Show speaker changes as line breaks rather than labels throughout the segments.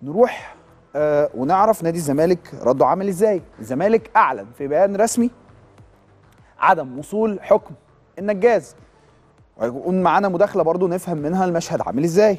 نروح آه ونعرف نادي الزمالك رده عامل ازاي الزمالك اعلن في بيان رسمي عدم وصول حكم النجاز ويكون معانا مداخله برضو نفهم منها المشهد عامل ازاي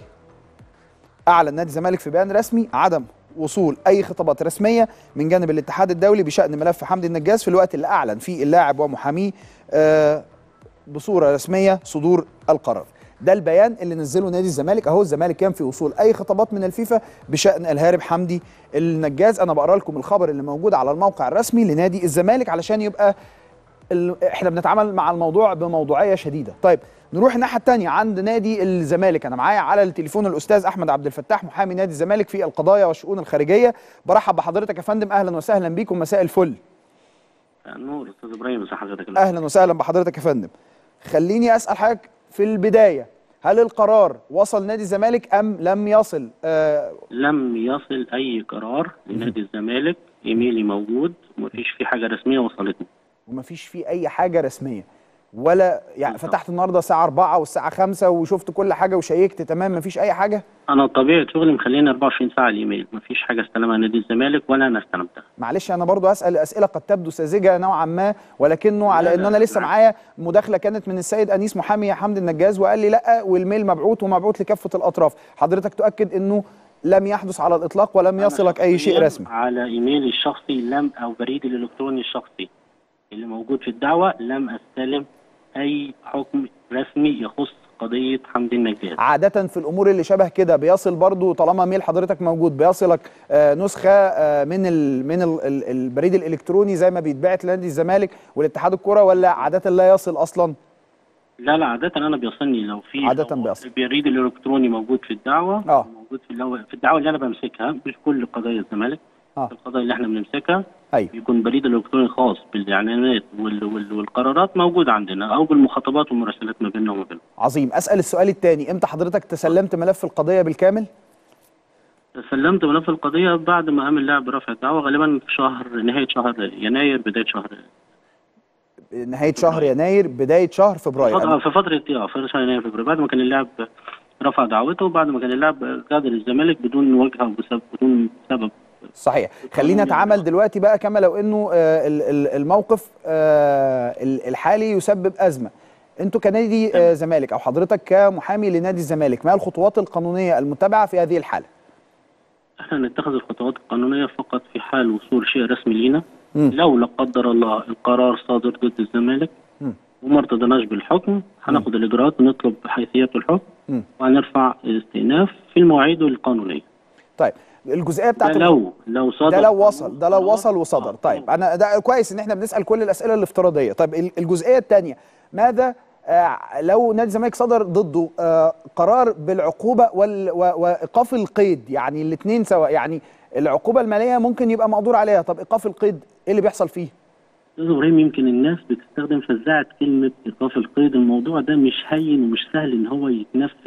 اعلن نادي الزمالك في بيان رسمي عدم وصول اي خطابات رسميه من جانب الاتحاد الدولي بشان ملف حمدي النجاز في الوقت اللي اعلن فيه اللاعب ومحاميه آه بصوره رسميه صدور القرار ده البيان اللي نزله نادي الزمالك اهو الزمالك كان في وصول اي خطابات من الفيفا بشان الهارب حمدي النجاز انا بقرا لكم الخبر اللي موجود على الموقع الرسمي لنادي الزمالك علشان يبقى ال... احنا بنتعامل مع الموضوع بموضوعيه شديده طيب نروح الناحيه الثانيه عند نادي الزمالك انا معايا على التليفون الاستاذ احمد عبد الفتاح محامي نادي الزمالك في القضايا والشؤون الخارجيه برحب بحضرتك يا فندم اهلا وسهلا بيكم مساء الفل
نور استاذ ابراهيم ازي حضرتك
اهلا وسهلا بحضرتك يا فندم خليني اسال حضرتك في البدايه هل القرار وصل نادي الزمالك ام لم يصل آه
لم يصل اي قرار لنادي الزمالك ايميلي موجود ومفيش فيه حاجه رسميه وصلتني
ومفيش فيه اي حاجه رسميه ولا يعني فتحت النهارده الساعه 4 والساعه 5 وشفت كل حاجه وشيكت تمام مفيش اي حاجه
انا طبيعه شغلي مخليني 24 ساعه الايميل مفيش حاجه استلمها نادي الزمالك ولا انا استلمتها
معلش انا برضو اسال اسئله قد تبدو ساذجه نوعا ما ولكنه على ان انا لسه معايا مداخله كانت من السيد انيس محامي حمد النجاز وقال لي لا والميل مبعوث ومبعوث لكافه الاطراف حضرتك تؤكد انه لم يحدث على الاطلاق ولم يصلك اي شيء رسمي
على ايميلي الشخصي لم او بريدي الالكتروني الشخصي اللي موجود في الدعوه لم استلم اي حكم رسمي يخص قضيه حمدي النجاز
عاده في الامور اللي شبه كده بيصل برضو طالما ميل حضرتك موجود بيصلك آه نسخه آه من ال من ال ال البريد الالكتروني زي ما بيتبعت لنادي الزمالك والاتحاد الكره ولا عاده لا يصل اصلا
لا لا عادة أنا بيوصلني لو في
عادة بيصل
البريد الإلكتروني موجود في الدعوة
اه
موجود في اللو... في الدعوة اللي أنا بمسكها مش كل قضايا الزمالك
اه
القضايا اللي احنا بنمسكها
ايوه
بيكون بريد الكتروني خاص بالاعلانات وال... وال... والقرارات موجود عندنا او بالمخاطبات والمراسلات ما بيننا وما بينهم.
عظيم اسال السؤال الثاني امتى حضرتك تسلمت ملف القضيه بالكامل
سلمت ملف القضيه بعد ما قام اللاعب برفع الدعوه غالبا في شهر نهايه شهر يناير بدايه شهر
نهايه شهر يناير بدايه شهر فبراير
فترة في فتره اه في شهر يناير فبراير بعد ما كان اللاعب رفع دعوته وبعد ما كان اللاعب غادر الزمالك بدون وجهه وبسبب بدون سبب
صحيح خلينا نتعامل دلوقتي بقى كما لو انه آه الموقف آه الحالي يسبب ازمه انتوا كنادي آه زمالك او حضرتك كمحامي لنادي الزمالك ما الخطوات القانونيه المتبعه في هذه الحاله
احنا نتخذ الخطوات القانونيه فقط في حال وصول شيء رسمي لينا لو لا قدر الله القرار صادر ضد الزمالك
م.
وما ارتضناش بالحكم هناخد الاجراءات ونطلب حيثيات الحكم
م.
وهنرفع استئناف في المواعيد القانونيه
طيب الجزئيه بتاعت
ده لو لو صدر
ده لو وصل ده لو وصل وصدر طيب انا ده كويس ان احنا بنسال كل الاسئله الافتراضيه طيب الجزئيه الثانيه ماذا آه لو نادي الزمالك صدر ضده آه قرار بالعقوبه وايقاف القيد يعني الاثنين سواء يعني العقوبه الماليه ممكن يبقى مقدور عليها طب ايقاف القيد ايه اللي بيحصل فيه
استاذ ابراهيم يمكن الناس بتستخدم فزاعه كلمه ايقاف القيد الموضوع ده مش هين ومش سهل ان هو يتنفذ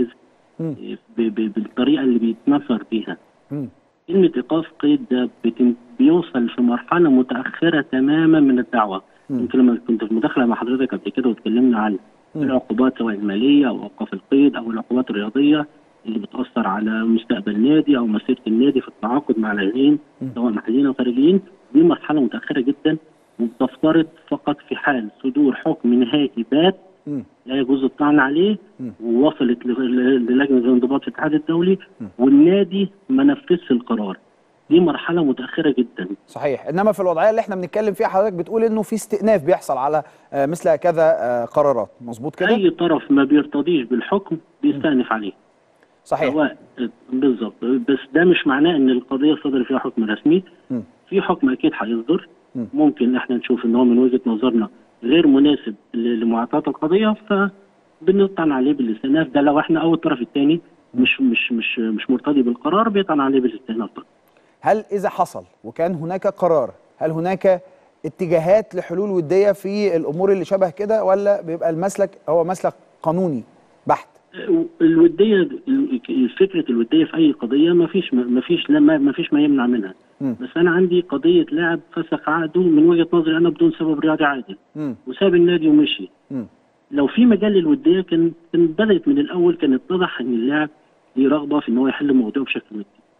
بالطريقه اللي بيتنفر بيها
م.
كلمه ايقاف قيد ده بيوصل في مرحله متاخره تماما من الدعوه يمكن لما كنت في مداخله مع حضرتك قبل كده واتكلمنا عن العقوبات سواء الماليه او اوقاف القيد او العقوبات الرياضيه اللي بتاثر على مستقبل النادي او مسيره النادي في التعاقد مع لاعبين سواء محليين او خارجيين دي مرحله متاخره جدا وبتفترض فقط في حال صدور حكم نهائي بات لا يجوز الطعن عليه ووصلت للجنه الانضباط في الاتحاد الدولي والنادي ما نفذش القرار دي مرحله متاخره جدا
صحيح انما في الوضعيه اللي احنا بنتكلم فيها حضرتك بتقول انه في استئناف بيحصل على مثل كذا قرارات مظبوط كده
اي طرف ما بيرتضيش بالحكم بيستأنف عليه
صحيح
سواء بالظبط بس ده مش معناه ان القضيه صدر فيها حكم رسمي
م.
في حكم اكيد هيصدر ممكن احنا نشوف ان هو من وجهه نظرنا غير مناسب لمعطاه القضيه فبنطعن عليه بالاستئناف ده لو احنا او الطرف الثاني مش مش مش مش مرتضي بالقرار بيطعن عليه بالاستئناف ده
هل اذا حصل وكان هناك قرار هل هناك اتجاهات لحلول وديه في الامور اللي شبه كده ولا بيبقى المسلك هو مسلك قانوني بحت
الوديه فكره الوديه في اي قضيه ما فيش ما فيش ما فيش ما يمنع منها
م.
بس انا عندي قضيه لاعب فسخ عقده من وجهه نظري انا بدون سبب رياضي عادل
م.
وساب النادي ومشي
م.
لو في مجال للوديه كان كان بدات من الاول كان اتضح ان اللاعب ليه رغبه في ان هو يحل الموضوع بشكل ودي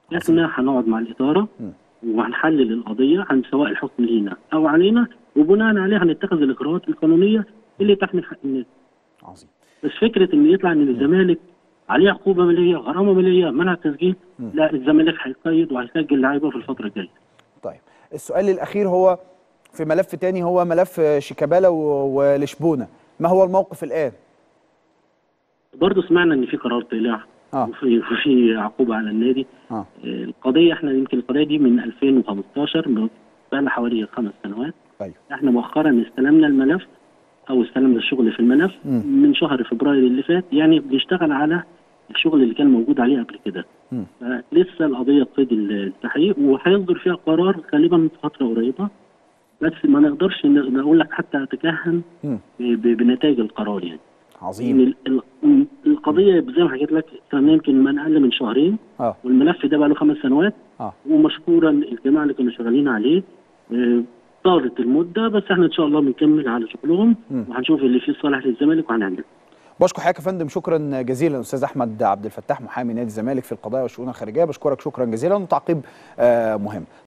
احنا هنقعد مع الاداره وهنحلل القضيه عن سواء الحكم لينا او علينا وبناء عليه هنتخذ الاجراءات القانونيه اللي تحمي حق الناس
عظيم
بس فكره ان يطلع ان الزمالك عليه عقوبه ماليه غرامه ماليه منع تسجيل لا الزمالك هيقيد وهيسجل لعيبه في الفتره الجايه
طيب السؤال الاخير هو في ملف تاني هو ملف شيكابالا و- ولشبونه ما هو الموقف الان
برضه سمعنا ان في قرار طلع
آه.
وفي وفي عقوبه على النادي
اه
آه، القضيه احنا يمكن القضيه دي من 2015 بقى لها حوالي خمس سنوات
ايوه
احنا مؤخرا استلمنا الملف او استلمنا الشغل في الملف
مم.
من شهر فبراير اللي فات يعني بنشتغل على الشغل اللي كان موجود عليه قبل كده
مم.
فلسه القضيه قيد التحقيق وهيصدر فيها قرار غالبا في فتره قريبه بس ما نقدرش ن- نقول لك حتى اتكهن
مم.
ب- بنتائج القرار يعني
عظيم
إن ال- ال- القضيه زي ما حكيت لك كان يمكن من اقل من شهرين
اه
والملف ده بقى له خمس سنوات
اه
ومشكورا الجماعه اللي كانوا شغالين عليه آه، طالت المده بس احنا ان شاء الله بنكمل على شغلهم
مم.
وهنشوف اللي فيه صالح للزمالك وهنعمله
بشكر حضرتك يا فندم شكرا جزيلا استاذ احمد عبد الفتاح محامي نادي الزمالك في القضايا والشؤون الخارجيه بشكرك شكرا جزيلا وتعقيب آه مهم